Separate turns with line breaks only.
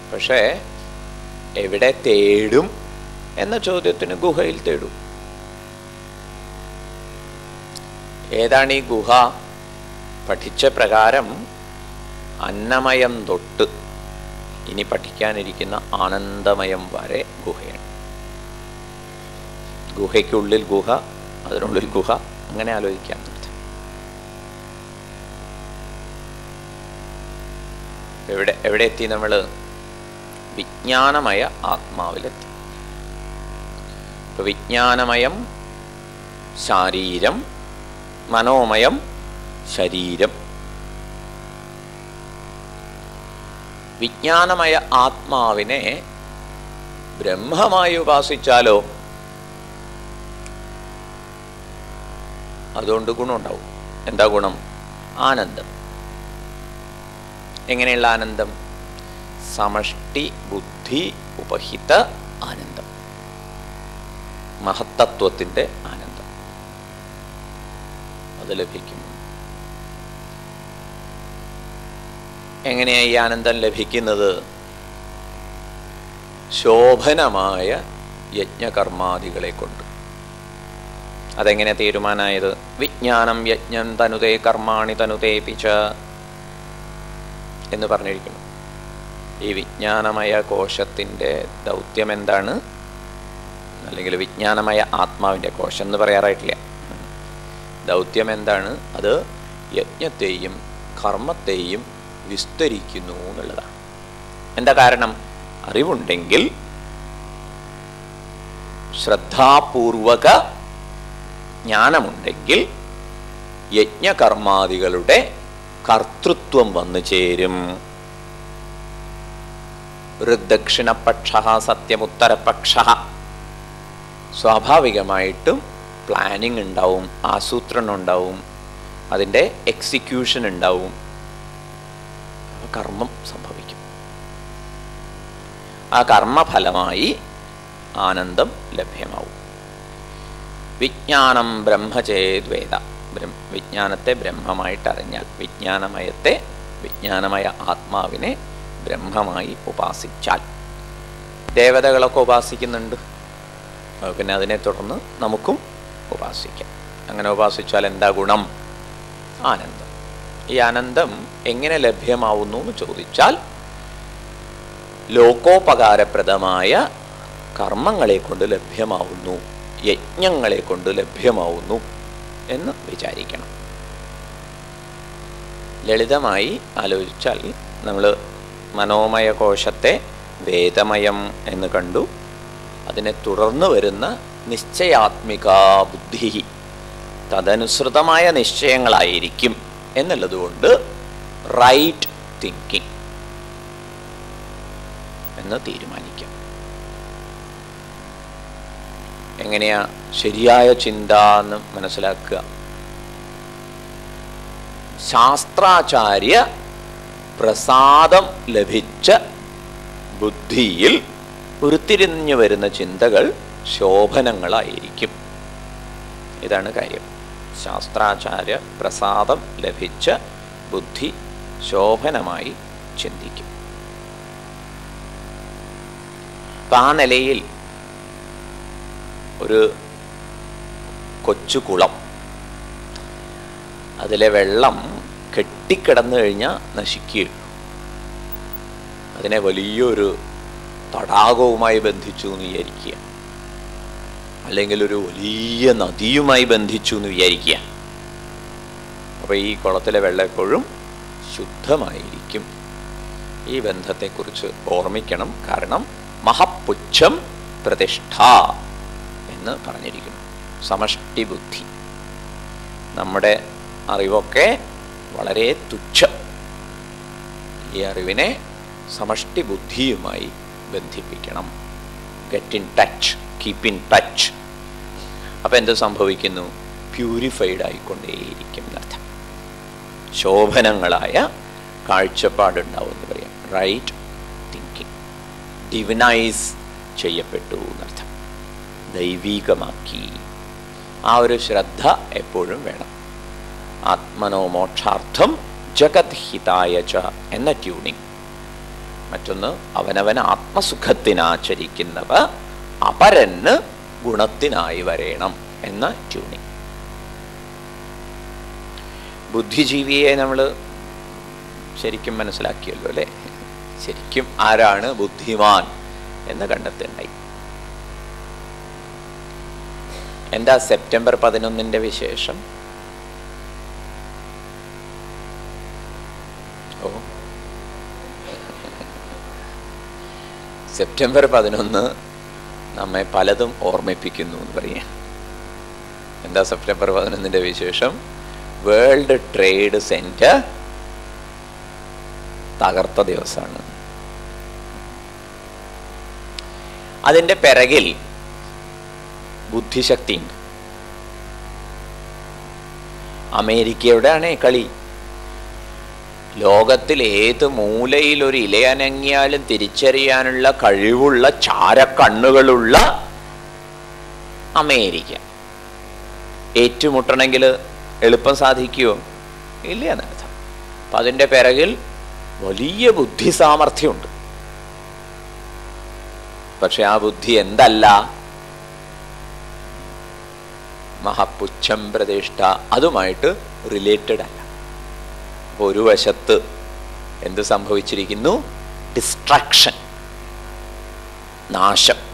പക്ഷേ എവിടെ തേടും എന്ന ചോദ്യത്തിന് ഗുഹയിൽ തേടും ഏതാണ് ഈ ഗുഹ പഠിച്ച പ്രകാരം അന്നമയം തൊട്ട് ഇനി പഠിക്കാനിരിക്കുന്ന ആനന്ദമയം വരെ ഗുഹയാണ് ഗുഹയ്ക്കുള്ളിൽ ഗുഹ അതിനുള്ളിൽ ഗുഹ അങ്ങനെ ആലോചിക്കാം എന്നർത്ഥം. എവിടെ എവിടെ എത്തി നമ്മൾ വിജ്ഞാനമയ ആത്മാവിലെത്തി ഇപ്പൊ വിജ്ഞാനമയം ശാരീരം മനോമയം ശരീരം വിജ്ഞാനമയ ആത്മാവിനെ ബ്രഹ്മമായി ഉപാസിച്ചാലോ അതുകൊണ്ട് ഗുണമുണ്ടാവും എന്താ ഗുണം ആനന്ദം എങ്ങനെയുള്ള ആനന്ദം സമഷ്ടി ബുദ്ധി ഉപഹിത ആനന്ദം മഹത്തത്വത്തിൻ്റെ ആനന്ദം അത് ലഭിക്കും എങ്ങനെയാണ് ഈ ആനന്ദം ലഭിക്കുന്നത് ശോഭനമായ യജ്ഞകർമാദികളെ കൊണ്ട് അതെങ്ങനെ തീരുമാനമായത് വിജ്ഞാനം യജ്ഞം തനുതേ കർമാണി തനുതേ പിച്ച എന്ന് പറഞ്ഞിരിക്കുന്നു ഈ വിജ്ഞാനമയ കോശത്തിൻ്റെ ദൗത്യം എന്താണ് അല്ലെങ്കിൽ വിജ്ഞാനമയ ആത്മാവിൻ്റെ കോശം എന്ന് പറയാറായിട്ടില്ല ദൗത്യം എന്താണ് അത് യജ്ഞത്തെയും കർമ്മത്തെയും വിസ്തരിക്കുന്നു എന്നുള്ളതാണ് എന്താ കാരണം അറിവുണ്ടെങ്കിൽ ശ്രദ്ധാപൂർവക ജ്ഞാനമുണ്ടെങ്കിൽ യജ്ഞകർമാദികളുടെ കർത്തൃത്വം വന്നു ചേരും ഋദക്ഷിണപക്ഷ സത്യമുത്തരപക്ഷ സ്വാഭാവികമായിട്ടും പ്ലാനിങ് ഉണ്ടാവും ആസൂത്രണം ഉണ്ടാവും അതിൻ്റെ എക്സിക്യൂഷൻ ഉണ്ടാവും അപ്പൊ കർമ്മം സംഭവിക്കും ആ കർമ്മഫലമായി ആനന്ദം ലഭ്യമാവും വിജ്ഞാനം ബ്രഹ്മചേത് വേദ ബ്രഹ്മ വിജ്ഞാനത്തെ ബ്രഹ്മമായിട്ട് അറിഞ്ഞാൽ വിജ്ഞാനമയത്തെ വിജ്ഞാനമയ ആത്മാവിനെ ബ്രഹ്മമായി ഉപാസിച്ചാൽ ദേവതകളൊക്കെ ഉപാസിക്കുന്നുണ്ട് അപ്പൊ പിന്നെ അതിനെ തുടർന്ന് നമുക്കും ഉപാസിക്കാം അങ്ങനെ ഉപാസിച്ചാൽ എന്താ ഗുണം ആനന്ദം ഈ ആനന്ദം എങ്ങനെ ലഭ്യമാവുന്നു എന്ന് ചോദിച്ചാൽ ലോകോപകാരപ്രദമായ കർമ്മങ്ങളെ കൊണ്ട് ലഭ്യമാവുന്നു യജ്ഞങ്ങളെ കൊണ്ട് ലഭ്യമാവുന്നു എന്ന് വിചാരിക്കണം ലളിതമായി ആലോചിച്ചാൽ നമ്മൾ മനോമയ കോശത്തെ വേദമയം എന്ന് കണ്ടു അതിനെ തുടർന്ന് വരുന്ന നിശ്ചയാത്മിക ബുദ്ധി തദനുസൃതമായ നിശ്ചയങ്ങളായിരിക്കും എന്നുള്ളതുകൊണ്ട് റൈറ്റ് തിങ്കിങ് എന്ന് തീരുമാനിക്കാം എങ്ങനെയാ ശരിയായ ചിന്ത എന്ന് മനസ്സിലാക്കുക ശാസ്ത്രാചാര്യ പ്രസാദം ലഭിച്ച ബുദ്ധിയിൽ ഉരുത്തിരിഞ്ഞു വരുന്ന ചിന്തകൾ ശോഭനങ്ങളായിരിക്കും ഇതാണ് കാര്യം ശാസ്ത്രാചാര്യ പ്രസാദം ലഭിച്ച ബുദ്ധി ശോഭനമായി ചിന്തിക്കും അപ്പം ആ നിലയിൽ ഒരു കൊച്ചു കുളം അതിലെ വെള്ളം കെട്ടിക്കിടന്നു കഴിഞ്ഞാൽ നശിക്കുകയുള്ളൂ അതിനെ വലിയൊരു തടാകവുമായി ബന്ധിച്ചു എന്ന് വിചാരിക്കുക അല്ലെങ്കിൽ ഒരു വലിയ നദിയുമായി ബന്ധിച്ചു എന്ന് വിചാരിക്കുക അപ്പോൾ ഈ കുളത്തിലെ വെള്ളം എപ്പോഴും ശുദ്ധമായിരിക്കും ഈ ബന്ധത്തെക്കുറിച്ച് ഓർമ്മിക്കണം കാരണം മഹപ്പുച്ഛം പ്രതിഷ്ഠ എന്ന് പറഞ്ഞിരിക്കുന്നു സമഷ്ടി ബുദ്ധി നമ്മുടെ അറിവൊക്കെ വളരെ തുച്ഛം ഈ അറിവിനെ സമഷ്ടി ബുദ്ധിയുമായി ബന്ധിപ്പിക്കണം get in touch keep in touch അപ്പം എന്ത് സംഭവിക്കുന്നു പ്യൂരിഫൈഡ് ആയിക്കൊണ്ടേയിരിക്കും എന്നർത്ഥം ശോഭനങ്ങളായ കാഴ്ചപ്പാടുണ്ടാവും എന്ന് പറയാം റൈറ്റ് തിങ്കിങ് ഡിവിനൈസ് ചെയ്യപ്പെട്ടു എന്നർത്ഥം ദൈവീകമാക്കി ആ ഒരു ശ്രദ്ധ എപ്പോഴും വേണം ആത്മനോ മോക്ഷാർത്ഥം ജഗത് ഹിതായ ച എന്ന ട്യൂണിങ് മറ്റൊന്ന് അവനവൻ ആത്മസുഖത്തിനാചരിക്കുന്നവ അപരന് ഗുണത്തിനായി വരേണം എന്ന ട്യൂണിങ് ബുദ്ധിജീവിയെ നമ്മൾ ശരിക്കും മനസ്സിലാക്കിയല്ലോ അല്ലേ ശരിക്കും ആരാണ് ബുദ്ധിമാൻ എന്ന് കണ്ടെത്തേണ്ടായി എന്താ സെപ്റ്റംബർ പതിനൊന്നിന്റെ വിശേഷം ഓ സെപ്റ്റംബർ പതിനൊന്ന് നമ്മെ പലതും ഓർമ്മിപ്പിക്കുന്നു എന്ന് പറയാം എന്താ സെപ്റ്റംബർ പതിനൊന്നിന്റെ വിശേഷം വേൾഡ് ട്രേഡ് സെന്റർ തകർത്ത ദിവസമാണ് അതിൻ്റെ പിറകിൽ ബുദ്ധിശക്തിയുണ്ട് അമേരിക്കയുടെ കളി ലോകത്തിൽ ഏത് മൂലയിൽ ഒരു ഇലയനങ്ങിയാലും തിരിച്ചറിയാനുള്ള കഴിവുള്ള ചാരക്കണ്ണുകളുള്ള അമേരിക്ക ഏറ്റുമുട്ടണമെങ്കിൽ എളുപ്പം സാധിക്കുമോ ഇല്ല എന്നർത്ഥം അപ്പം അതിൻ്റെ പിറകിൽ വലിയ ബുദ്ധി സാമർഥ്യമുണ്ട് പക്ഷെ ആ ബുദ്ധി എന്തല്ല മഹപുച്ഛം പ്രതിഷ്ഠ അതുമായിട്ട് റിലേറ്റഡ് അല്ല അപ്പോൾ ഒരു വശത്ത് എന്ത് സംഭവിച്ചിരിക്കുന്നു ഡിസ്ട്രാക്ഷൻ നാശം